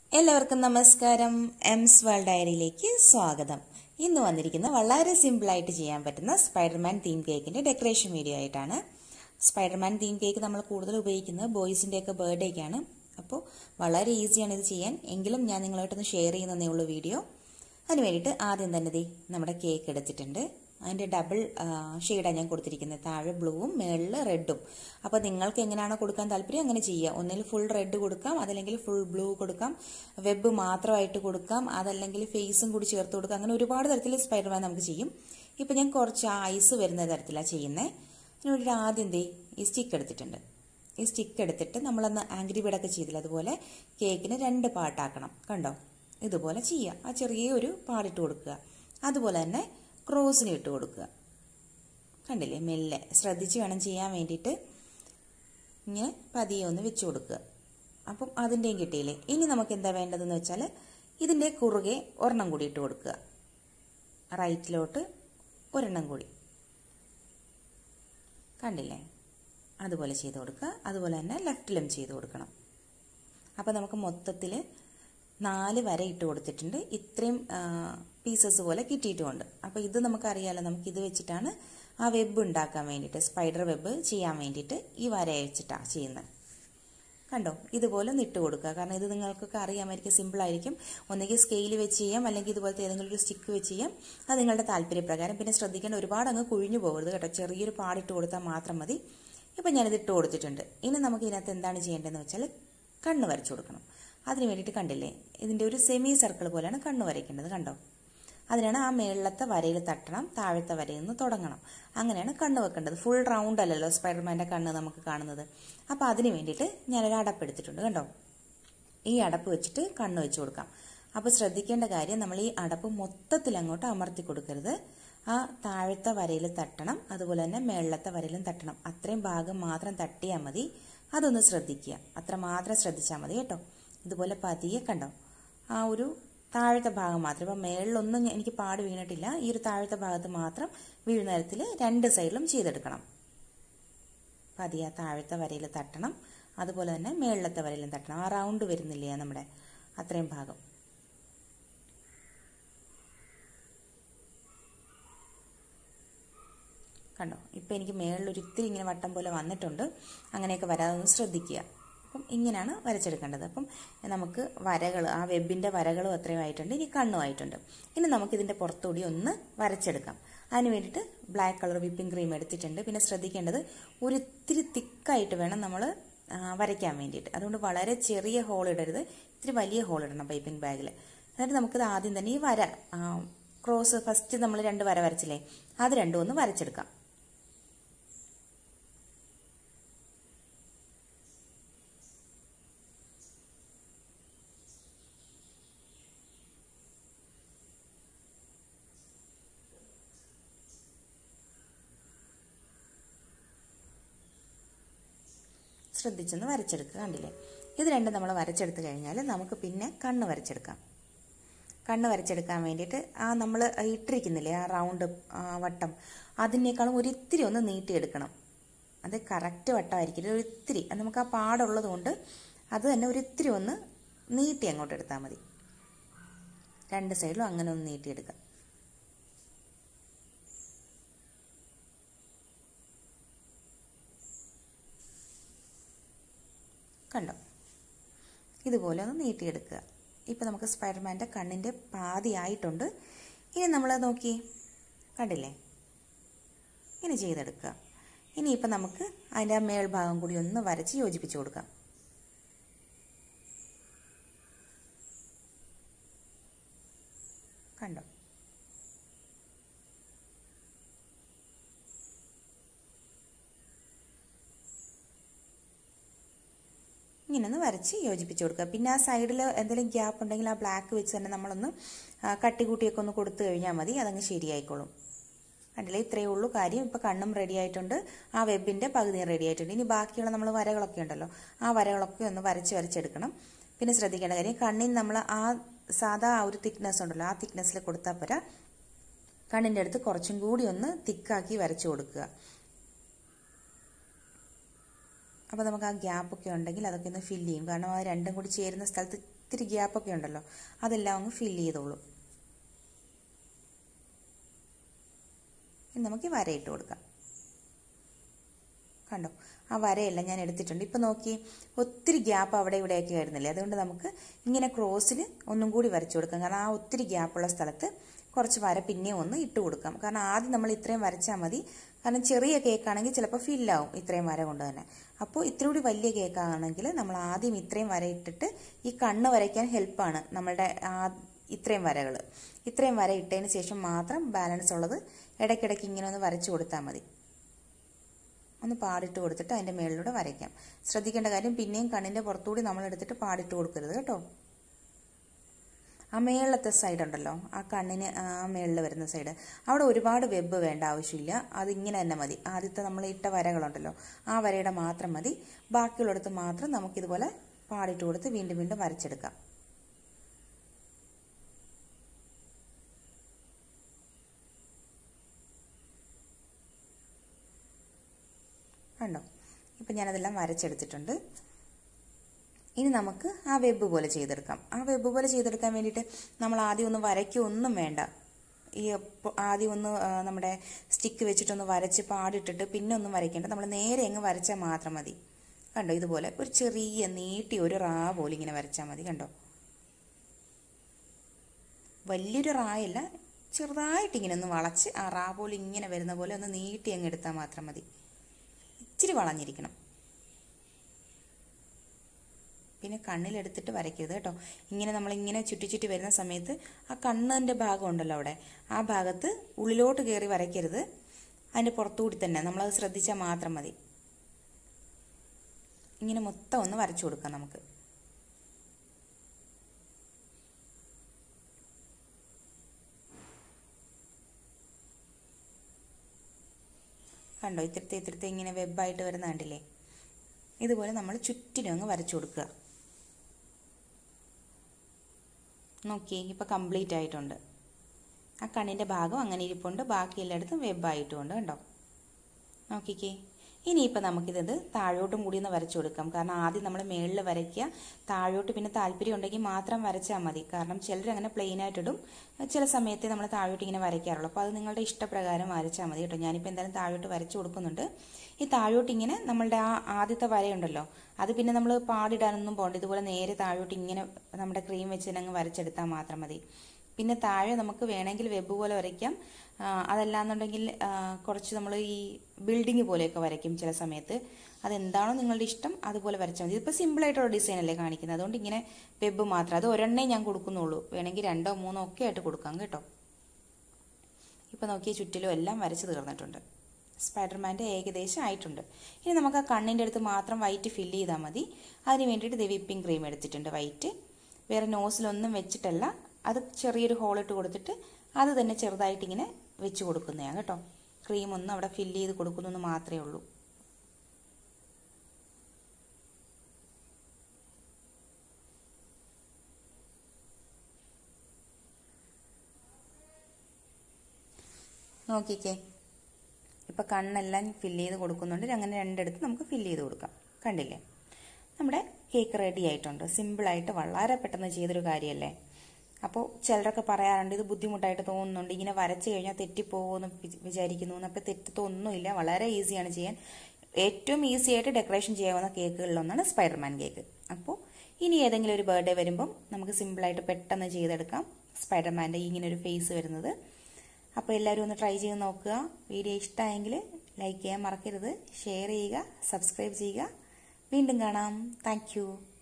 എല്ലാവർക്കും നമസ്കാരം എംസ് വേൾഡ് ഡയറിയിലേക്ക് സ്വാഗതം ഇന്ന് വന്നിരിക്കുന്ന വളരെ സിമ്പിളായിട്ട് ചെയ്യാൻ പറ്റുന്ന സ്പൈഡർമാൻ തീം കേക്കിന്റെ ഡെക്കറേഷൻ വീഡിയോ ആയിട്ടാണ് സ്പൈഡർമാൻ തീം കേക്ക് നമ്മൾ കൂടുതൽ ഉപയോഗിക്കുന്നത് ബോയ്സിന്റെ ഒക്കെ ബർത്ത്ഡേക്കാണ് അപ്പോൾ വളരെ ഈസിയാണ് ഇത് ചെയ്യാൻ എങ്കിലും ഞാൻ നിങ്ങളായിട്ടൊന്ന് ഷെയർ ചെയ്യുന്നതേ ഉള്ളൂ വീഡിയോ അതിന് വേണ്ടിയിട്ട് ആദ്യം തന്നെ ദേ നമ്മുടെ കേക്ക് എടുത്തിട്ടുണ്ട് അതിൻ്റെ ഡബിൾ ഷെയ്ഡാണ് ഞാൻ കൊടുത്തിരിക്കുന്നത് താഴെ ബ്ലൂവും മേളിൽ റെഡും അപ്പോൾ നിങ്ങൾക്ക് എങ്ങനെയാണോ കൊടുക്കാൻ താല്പര്യം അങ്ങനെ ചെയ്യുക ഒന്നിൽ ഫുൾ റെഡ് കൊടുക്കാം അതല്ലെങ്കിൽ ഫുൾ ബ്ലൂ കൊടുക്കാം വെബ് മാത്രമായിട്ട് കൊടുക്കാം അതല്ലെങ്കിൽ ഫേസും കൂടി ചേർത്ത് കൊടുക്കാം അങ്ങനെ ഒരുപാട് തരത്തിൽ സ്പൈഡർമാൻ നമുക്ക് ചെയ്യും ഇപ്പോൾ ഞാൻ കുറച്ച് ഐസ് വരുന്ന തരത്തിലാണ് ചെയ്യുന്നത് അതിന് വേണ്ടിയിട്ട് ആദ്യം ദേ ഈ സ്റ്റിക്ക് എടുത്തിട്ടുണ്ട് ഈ സ്റ്റിക്ക് എടുത്തിട്ട് നമ്മളന്ന് ആംഗ്രി ബീഡൊക്കെ ചെയ്തില്ല അതുപോലെ കേക്കിന് രണ്ട് പാട്ടാക്കണം കണ്ടോ ഇതുപോലെ ചെയ്യുക ആ ചെറിയൊരു പാടിട്ട് കൊടുക്കുക അതുപോലെ തന്നെ ക്രോസിന് ഇട്ട് കൊടുക്കുക കണ്ടില്ലേ മെല്ലെ ശ്രദ്ധിച്ച് വേണം ചെയ്യാൻ വേണ്ടിയിട്ട് ഇങ്ങനെ പതിയെ ഒന്ന് വെച്ച് കൊടുക്കുക അപ്പം അതിൻ്റെയും കിട്ടിയില്ലേ ഇനി നമുക്ക് എന്താ വേണ്ടതെന്ന് വെച്ചാൽ ഇതിൻ്റെ കുറുകെ ഒരെണ്ണം കൂടി ഇട്ട് കൊടുക്കുക റൈറ്റിലോട്ട് ഒരെണ്ണം കൂടി കണ്ടില്ലേ അതുപോലെ ചെയ്ത് കൊടുക്കുക അതുപോലെ തന്നെ ലെഫ്റ്റിലും ചെയ്ത് കൊടുക്കണം അപ്പോൾ നമുക്ക് മൊത്തത്തിൽ നാല് വര ഇട്ട് കൊടുത്തിട്ടുണ്ട് ഇത്രയും പീസസ് പോലെ കിട്ടിയിട്ടുമുണ്ട് അപ്പോൾ ഇത് നമുക്കറിയാലോ നമുക്ക് ഇത് വെച്ചിട്ടാണ് ആ വെബ് ഉണ്ടാക്കാൻ വേണ്ടിയിട്ട് സ്പൈഡർ വെബ് ചെയ്യാൻ വേണ്ടിയിട്ട് ഈ വര വെച്ചിട്ടാണ് ചെയ്യുന്നത് കണ്ടോ ഇതുപോലെ നിട്ട് കൊടുക്കുക കാരണം ഇത് നിങ്ങൾക്കൊക്കെ അറിയാമായിരിക്കും സിമ്പിളായിരിക്കും ഒന്നുകിൽ സ്കെയിൽ വെച്ച് ചെയ്യാം അല്ലെങ്കിൽ ഇതുപോലത്തെ ഏതെങ്കിലും ഒരു സ്റ്റിക്ക് വെച്ച് ചെയ്യാം അത് നിങ്ങളുടെ താല്പര്യപ്രകാരം പിന്നെ ശ്രദ്ധിക്കേണ്ട ഒരുപാട് അങ്ങ് കുഴിഞ്ഞു പോകരുത് കേട്ടോ ചെറിയൊരു പാടിട്ട് കൊടുത്താൽ മാത്രം മതി ഇപ്പം ഞാനിത് ഇട്ട് കൊടുത്തിട്ടുണ്ട് ഇനി നമുക്ക് ഇതിനകത്ത് എന്താണ് ചെയ്യേണ്ടതെന്ന് വെച്ചാൽ കണ്ണ് വരച്ചു കൊടുക്കണം അതിന് വേണ്ടിയിട്ട് കണ്ടില്ലേ ഇതിൻ്റെ ഒരു സെമി സർക്കിൾ പോലെയാണ് കണ്ണ് വരയ്ക്കേണ്ടത് കണ്ടോ അതിനാണ് ആ മേളിലത്തെ വരയിൽ തട്ടണം താഴത്തെ വരയിൽ നിന്ന് തുടങ്ങണം അങ്ങനെയാണ് കണ്ണ് വെക്കേണ്ടത് ഫുൾ റൗണ്ട് അല്ലല്ലോ സ്പൈഡർമാൻ്റെ കണ്ണ് നമുക്ക് കാണുന്നത് അപ്പോൾ അതിന് വേണ്ടിയിട്ട് ഞാനൊരു അടപ്പ് എടുത്തിട്ടുണ്ട് കണ്ടോ ഈ അടപ്പ് വെച്ചിട്ട് കണ്ണ് വെച്ച് കൊടുക്കാം അപ്പോൾ ശ്രദ്ധിക്കേണ്ട കാര്യം നമ്മൾ ഈ അടപ്പ് മൊത്തത്തിൽ അങ്ങോട്ട് അമർത്തി കൊടുക്കരുത് ആ താഴത്തെ വരയിൽ തട്ടണം അതുപോലെ തന്നെ മേളിലത്തെ വരയിലും തട്ടണം അത്രയും ഭാഗം മാത്രം തട്ടിയാൽ മതി അതൊന്ന് ശ്രദ്ധിക്കുക അത്ര മാത്രം ശ്രദ്ധിച്ചാൽ മതി കേട്ടോ ഇതുപോലെ പതിയെ കണ്ടോ ആ ഒരു താഴത്തെ ഭാഗം മാത്രം ഇപ്പം മേളിലൊന്നും എനിക്ക് പാട് വീണിട്ടില്ല ഈ ഒരു താഴത്തെ ഭാഗത്ത് മാത്രം വീഴുന്ന തരത്തിൽ രണ്ട് സൈഡിലും ചെയ്തെടുക്കണം പതിയെ താഴത്തെ വരയിൽ തട്ടണം അതുപോലെ തന്നെ മേളിലത്തെ വരയിലും തട്ടണം ആ റൗണ്ട് വരുന്നില്ലേ നമ്മുടെ അത്രയും ഭാഗം കണ്ടോ ഇപ്പം എനിക്ക് മേളിലൊരു ഇത്തിരി ഇങ്ങനെ വട്ടം പോലെ വന്നിട്ടുണ്ട് അങ്ങനെയൊക്കെ വരാതെ ഒന്ന് ശ്രദ്ധിക്കുക അപ്പം ഇങ്ങനെയാണ് വരച്ചെടുക്കേണ്ടത് അപ്പം നമുക്ക് വരകൾ ആ വെബിൻ്റെ വരകളും അത്രയും ആയിട്ടുണ്ട് ഇനി കണ്ണും ആയിട്ടുണ്ട് ഇനി നമുക്കിതിൻ്റെ പുറത്തുകൂടി ഒന്ന് വരച്ചെടുക്കാം അതിന് വേണ്ടിയിട്ട് ബ്ലാക്ക് കളർ വിപ്പിംഗ് ക്രീം എടുത്തിട്ടുണ്ട് പിന്നെ ശ്രദ്ധിക്കേണ്ടത് ഒരു ഇത്തിരി തിക്കായിട്ട് വേണം നമ്മൾ വരയ്ക്കാൻ വേണ്ടിയിട്ട് അതുകൊണ്ട് വളരെ ചെറിയ ഹോൾ ഇടരുത് ഇത്തിരി വലിയ ഹോൾ ഇടണം പൈപ്പിംഗ് ബാഗിൽ എന്നിട്ട് നമുക്കിത് ആദ്യം തന്നെ ഈ വര ക്രോസ് ഫസ്റ്റ് നമ്മൾ രണ്ട് വര വരച്ചില്ലേ അത് രണ്ടും ഒന്ന് വരച്ചെടുക്കാം ശ്രദ്ധിച്ചൊന്ന് വരച്ചെടുക്കുക കണ്ടില്ലേ ഇത് രണ്ടും നമ്മൾ വരച്ചെടുത്ത് കഴിഞ്ഞാൽ നമുക്ക് പിന്നെ കണ്ണ് വരച്ചെടുക്കാം കണ്ണ് വരച്ചെടുക്കാൻ വേണ്ടിയിട്ട് ആ നമ്മൾ ഇട്ടിരിക്കുന്നില്ലേ ആ റൗണ്ട് വട്ടം അതിനേക്കാളും ഒരിത്തിരി ഒന്ന് നീട്ടിയെടുക്കണം അത് കറക്റ്റ് വട്ടമായിരിക്കില്ല ഒരിത്തിരി അത് നമുക്ക് ആ പാടുള്ളത് കൊണ്ട് അത് തന്നെ ഒരിത്തിരി ഒന്ന് നീട്ടി അങ്ങോട്ട് എടുത്താൽ മതി രണ്ട് സൈഡിലും അങ്ങനെ ഒന്ന് നീട്ടിയെടുക്കാം കണ്ടോ ഇതുപോലെ ഒന്ന് നീട്ടിയെടുക്കുക ഇപ്പം നമുക്ക് സ്പൈഡർമാൻ്റെ കണ്ണിൻ്റെ പാതി ആയിട്ടുണ്ട് ഇനി നമ്മൾ നോക്കി കണ്ടില്ലേ ഇങ്ങനെ ചെയ്തെടുക്കുക ഇനിയിപ്പം നമുക്ക് അതിൻ്റെ ആ മേൽഭാഗം കൂടി ഒന്ന് വരച്ച് യോജിപ്പിച്ച് കൊടുക്കാം കണ്ടോ ഇങ്ങനെ ഒന്ന് വരച്ച് യോജിപ്പിച്ച് കൊടുക്കുക പിന്നെ ആ സൈഡിൽ എന്തെങ്കിലും ഗ്യാപ്പ് ഉണ്ടെങ്കിൽ ആ ബ്ലാക്ക് വെച്ച് തന്നെ നമ്മളൊന്ന് കട്ടികൂട്ടിയൊക്കെ ഒന്ന് കൊടുത്തു കഴിഞ്ഞാൽ മതി അതങ്ങ് ശരിയായിക്കോളും കണ്ടില്ലേ ഇത്രയേ ഉള്ളൂ കാര്യം ഇപ്പോൾ കണ്ണും റെഡി ആയിട്ടുണ്ട് ആ വെബിൻ്റെ പകുതിയും റെഡി ആയിട്ടുണ്ട് ഇനി ബാക്കിയുള്ള നമ്മൾ വരകളൊക്കെ ഉണ്ടല്ലോ ആ വരകളൊക്കെ ഒന്ന് വരച്ച് വരച്ചെടുക്കണം പിന്നെ ശ്രദ്ധിക്കേണ്ട കാര്യം കണ്ണിന് നമ്മൾ ആ സാധാ ആ ഒരു തിക്നെസ് ഉണ്ടല്ലോ ആ തിക്നെസ്സിൽ കൊടുത്താൽ പോരാ കണ്ണിൻ്റെ അടുത്ത് കുറച്ചും കൂടി ഒന്ന് തിക്കാക്കി വരച്ചു കൊടുക്കുക അപ്പോൾ നമുക്ക് ആ ഗ്യാപ്പൊക്കെ ഉണ്ടെങ്കിൽ അതൊക്കെ ഒന്ന് ഫില്ല് ചെയ്യും കാരണം ആ രണ്ടും കൂടി ചേരുന്ന സ്ഥലത്ത് ഒത്തിരി ഗ്യാപ്പൊക്കെ ഉണ്ടല്ലോ അതെല്ലാം അങ്ങ് ഫില്ല് ചെയ്തോളൂ ഇനി നമുക്ക് വരയിട്ട് കൊടുക്കാം കണ്ടോ ആ വരയെല്ലാം ഞാൻ എടുത്തിട്ടുണ്ട് ഇപ്പം നോക്കി ഒത്തിരി ഗ്യാപ്പ് അവിടെ ഇവിടെയൊക്കെ ആയിരുന്നില്ലേ അതുകൊണ്ട് നമുക്ക് ഇങ്ങനെ ക്രോസിൽ ഒന്നും കൂടി വരച്ചു കൊടുക്കാം കാരണം ആ ഒത്തിരി ഗ്യാപ്പുള്ള സ്ഥലത്ത് കുറച്ച് വര പിന്നെയും ഒന്ന് ഇട്ട് കൊടുക്കാം കാരണം ആദ്യം നമ്മൾ ഇത്രയും വരച്ചാൽ മതി കാരണം ചെറിയ കേക്കാണെങ്കിൽ ചിലപ്പോൾ ഫില്ലാവും ഇത്രയും വര കൊണ്ട് തന്നെ അപ്പോൾ ഇത്തിരി കൂടി വലിയ കേക്കാണെങ്കിൽ നമ്മൾ ആദ്യം ഇത്രയും വര ഇട്ടിട്ട് ഈ കണ്ണ് വരയ്ക്കാൻ ഹെൽപ്പാണ് നമ്മളുടെ ആ ഇത്രയും വരകൾ ഇത്രയും വര ഇട്ടതിന് ശേഷം മാത്രം ബാലൻസ് ഉള്ളത് ഇടയ്ക്കിടയ്ക്ക് ഇങ്ങനെ ഒന്ന് വരച്ചു കൊടുത്താൽ മതി ഒന്ന് പാടിട്ട് കൊടുത്തിട്ട് അതിൻ്റെ മേളിലൂടെ വരയ്ക്കാം ശ്രദ്ധിക്കേണ്ട കാര്യം പിന്നെയും കണ്ണിൻ്റെ പുറത്തുകൂടി നമ്മൾ എടുത്തിട്ട് പാടിട്ട് കൊടുക്കരുത് കേട്ടോ ആ മേളത്തെ സൈഡ് ഉണ്ടല്ലോ ആ കണ്ണിന് ആ മേളിൽ വരുന്ന സൈഡ് അവിടെ ഒരുപാട് വെബ് വേണ്ട ആവശ്യമില്ല അതിങ്ങനെ തന്നെ മതി ആദ്യത്തെ നമ്മൾ ഇട്ട വരകളുണ്ടല്ലോ ആ വരയുടെ മാത്രം മതി ബാക്കിയുള്ളിടത്ത് മാത്രം നമുക്കിതുപോലെ പാടിട്ട് കൊടുത്ത് വീണ്ടും വീണ്ടും വരച്ചെടുക്കാം കണ്ടോ ഇപ്പം ഞാനതെല്ലാം വരച്ചെടുത്തിട്ടുണ്ട് ഇനി നമുക്ക് ആ വെബ് പോലെ ചെയ്തെടുക്കാം ആ വെബ് പോലെ ചെയ്തെടുക്കാൻ വേണ്ടിയിട്ട് നമ്മൾ ആദ്യം ഒന്ന് വരയ്ക്കൊന്നും വേണ്ട ഈ ആദ്യം ഒന്ന് നമ്മുടെ സ്റ്റിക്ക് വെച്ചിട്ടൊന്ന് വരച്ച് പാടിട്ടിട്ട് പിന്നെ ഒന്നും വരയ്ക്കേണ്ട നമ്മൾ നേരെ അങ്ങ് വരച്ചാൽ മാത്രം മതി കണ്ടോ ഇതുപോലെ ഒരു ചെറിയ നീട്ടി ഒരു റാ പോലെ ഇങ്ങനെ വരച്ചാൽ മതി കണ്ടോ വലിയൊരു റായല്ല ചെറുതായിട്ട് ഇങ്ങനെ ഒന്ന് വളച്ച് ആ റാ പോലെ ഇങ്ങനെ വരുന്ന പോലെ ഒന്ന് നീട്ടി അങ്ങ് എടുത്താൽ മാത്രം മതി ഇച്ചിരി വളഞ്ഞിരിക്കണം പിന്നെ കണ്ണിലെടുത്തിട്ട് വരയ്ക്കരുത് കേട്ടോ ഇങ്ങനെ നമ്മളിങ്ങനെ ചുറ്റി ചുറ്റി വരുന്ന സമയത്ത് ആ കണ്ണിൻ്റെ ഭാഗം ഉണ്ടല്ലോ അവിടെ ആ ഭാഗത്ത് ഉള്ളിലോട്ട് കയറി വരയ്ക്കരുത് അതിൻ്റെ പുറത്തുകൂടി തന്നെ നമ്മളത് ശ്രദ്ധിച്ചാൽ മാത്രം മതി ഇങ്ങനെ മൊത്തം ഒന്ന് വരച്ചു കൊടുക്കാം നമുക്ക് കണ്ടോ ഇത്തിരത്തെ ഇത്തിരത്തെ ഇങ്ങനെ വെബായിട്ട് വരുന്ന കണ്ടില്ലേ ഇതുപോലെ നമ്മൾ ചുറ്റിനും അങ്ങ് വരച്ചു കൊടുക്കുക നോക്കിയേ ഇപ്പോൾ കംപ്ലീറ്റ് ആയിട്ടുണ്ട് ആ കണ്ണിൻ്റെ ഭാഗം അങ്ങനെ ഇരിപ്പുണ്ട് ബാക്കി എല്ലായിടത്തും വെബായിട്ടുമുണ്ട് കണ്ടോ നോക്കിക്കേ ഇനിയിപ്പോൾ നമുക്കിത് താഴോട്ടും കൂടി ഒന്ന് വരച്ചു കൊടുക്കാം കാരണം ആദ്യം നമ്മൾ മേളിൽ വരയ്ക്കുക താഴോട്ട് പിന്നെ താല്പര്യം ഉണ്ടെങ്കിൽ മാത്രം വരച്ചാൽ മതി കാരണം ചിലർ അങ്ങനെ പ്ലെയിൻ ആയിട്ടിടും ചില സമയത്ത് നമ്മൾ താഴോട്ട് ഇങ്ങനെ വരയ്ക്കാറുള്ളൂ അപ്പോൾ അത് നിങ്ങളുടെ ഇഷ്ടപ്രകാരം വരച്ചാൽ മതി കേട്ടോ ഞാനിപ്പോൾ എന്തായാലും താഴോട്ട് വരച്ചു കൊടുക്കുന്നുണ്ട് ഈ താഴോട്ട് ഇങ്ങനെ നമ്മളുടെ ആ ആദ്യത്തെ വരയുണ്ടല്ലോ അത് പിന്നെ നമ്മൾ പാടിടാനൊന്നും പോകണ്ട ഇതുപോലെ നേരെ താഴോട്ട് ഇങ്ങനെ നമ്മുടെ ക്രീം വെച്ച് തന്നെ അങ്ങ് വരച്ചെടുത്താൽ മാത്രം മതി പിന്നെ താഴെ നമുക്ക് വേണമെങ്കിൽ വെബ് പോലെ വരയ്ക്കാം അതല്ലാന്നുണ്ടെങ്കിൽ കുറച്ച് നമ്മൾ ഈ ബിൽഡിങ് പോലെയൊക്കെ വരയ്ക്കും ചില സമയത്ത് അതെന്താണോ നിങ്ങളുടെ ഇഷ്ടം അതുപോലെ വരച്ചാൽ മതി ഇതിപ്പോൾ സിമ്പിളായിട്ടുള്ള ഡിസൈൻ അല്ലേ കാണിക്കുന്നത് അതുകൊണ്ട് ഇങ്ങനെ വെബ് മാത്രം അത് ഒരെണ്ണേ ഞാൻ കൊടുക്കുന്നുള്ളൂ വേണമെങ്കിൽ രണ്ടോ മൂന്നോ ഒക്കെ ആയിട്ട് കൊടുക്കാം കേട്ടോ ഇപ്പോൾ നോക്കിയ ചുറ്റിലും എല്ലാം വരച്ച് തീർന്നിട്ടുണ്ട് സ്പൈഡർമാൻ്റെ ഏകദേശം ആയിട്ടുണ്ട് ഇനി നമുക്ക് ആ കണ്ണിൻ്റെ അടുത്ത് മാത്രം വൈറ്റ് ഫില്ല് ചെയ്താൽ മതി അതിന് വേണ്ടിയിട്ട് ഇത് വിപ്പിംഗ് ക്രീം എടുത്തിട്ടുണ്ട് വൈറ്റ് വേറെ നോസിലൊന്നും വെച്ചിട്ടല്ല അത് ചെറിയൊരു ഹോൾ ഇട്ട് കൊടുത്തിട്ട് അത് തന്നെ ചെറുതായിട്ട് ഇങ്ങനെ വെച്ച് കൊടുക്കുന്നതാണ് കേട്ടോ ക്രീം ഒന്ന് അവിടെ ഫില്ല് ചെയ്ത് കൊടുക്കുന്നു മാത്രമേ ഉള്ളൂ നോക്കിക്കേ ഇപ്പം കണ്ണെല്ലാം ഫില്ല് ചെയ്ത് കൊടുക്കുന്നുണ്ട് അങ്ങനെ രണ്ടിടത്ത് നമുക്ക് ഫില്ല് ചെയ്ത് കൊടുക്കാം കണ്ടില്ലേ നമ്മുടെ കേക്ക് റെഡി ആയിട്ടുണ്ട് സിമ്പിളായിട്ട് വളരെ പെട്ടെന്ന് ചെയ്തൊരു കാര്യമല്ലേ അപ്പോൾ ചിലരൊക്കെ പറയാറുണ്ട് ഇത് ബുദ്ധിമുട്ടായിട്ട് തോന്നുന്നുണ്ട് ഇങ്ങനെ വരച്ചു കഴിഞ്ഞാൽ തെറ്റിപ്പോകുമെന്ന് വിചാരിക്കുന്നു അപ്പോൾ തെറ്റത്തൊന്നുമില്ല വളരെ ഈസിയാണ് ചെയ്യാൻ ഏറ്റവും ഈസി ആയിട്ട് ഡെക്കറേഷൻ ചെയ്യാവുന്ന കേക്കുകളിലൊന്നാണ് സ്പൈഡർമാൻ കേക്ക് അപ്പോൾ ഇനി ഏതെങ്കിലും ഒരു ബർത്ത്ഡേ വരുമ്പം നമുക്ക് സിമ്പിളായിട്ട് പെട്ടെന്ന് ചെയ്തെടുക്കാം സ്പൈഡർമാൻ്റെ ഇങ്ങനെ ഒരു ഫേസ് വരുന്നത് അപ്പോൾ എല്ലാവരും ഒന്ന് ട്രൈ ചെയ്ത് നോക്കുക വീഡിയോ ഇഷ്ടമായെങ്കിൽ ലൈക്ക് ചെയ്യാൻ മറക്കരുത് ഷെയർ ചെയ്യുക സബ്സ്ക്രൈബ് ചെയ്യുക വീണ്ടും കാണാം താങ്ക്